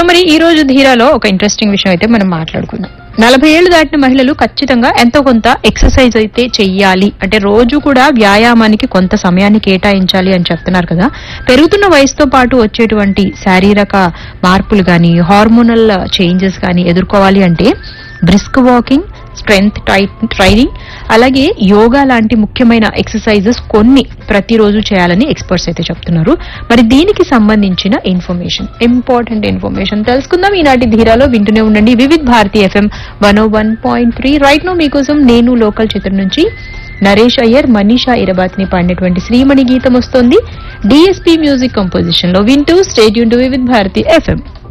మరి ఈ రోజు ధీరాలో ఒక ఇంట్రెస్టింగ్ విషయం అయితే మనం మాట్లాడుకుందాం నలభై ఏళ్లు దాటిన మహిళలు ఖచ్చితంగా ఎంతో కొంత ఎక్సర్సైజ్ అయితే చెయ్యాలి అంటే రోజు కూడా వ్యాయామానికి కొంత సమయాన్ని కేటాయించాలి అని చెప్తున్నారు కదా పెరుగుతున్న వయసుతో పాటు వచ్చేటువంటి శారీరక మార్పులు కానీ హార్మోనల్ చేంజెస్ కానీ ఎదుర్కోవాలి అంటే బ్రిస్క్ వాకింగ్ స్ట్రెంగ్త్ ట్రైనింగ్ అలాగే యోగా లాంటి ముఖ్యమైన ఎక్సర్సైజెస్ కొన్ని ప్రతిరోజు చేయాలని ఎక్స్పర్ట్స్ అయితే చెప్తున్నారు మరి దీనికి సంబంధించిన ఇన్ఫర్మేషన్ ఇంపార్టెంట్ ఇన్ఫర్మేషన్ తెలుసుకుందాం ఈనాటి ధీరాలో వింటూనే ఉండండి Vividh Bharati FM one O one point three right no మీకోసం నేను లోకల్ చిత్రం నుంచి నరేష్ అయ్యర్ మనీషా ఇరబాత్ని పాడినటువంటి శ్రీమణి గీతం వస్తోంది డిఎస్పీ మ్యూజిక్ కంపోజిషన్ లో వింటూ stadium to Vividh Bharati FM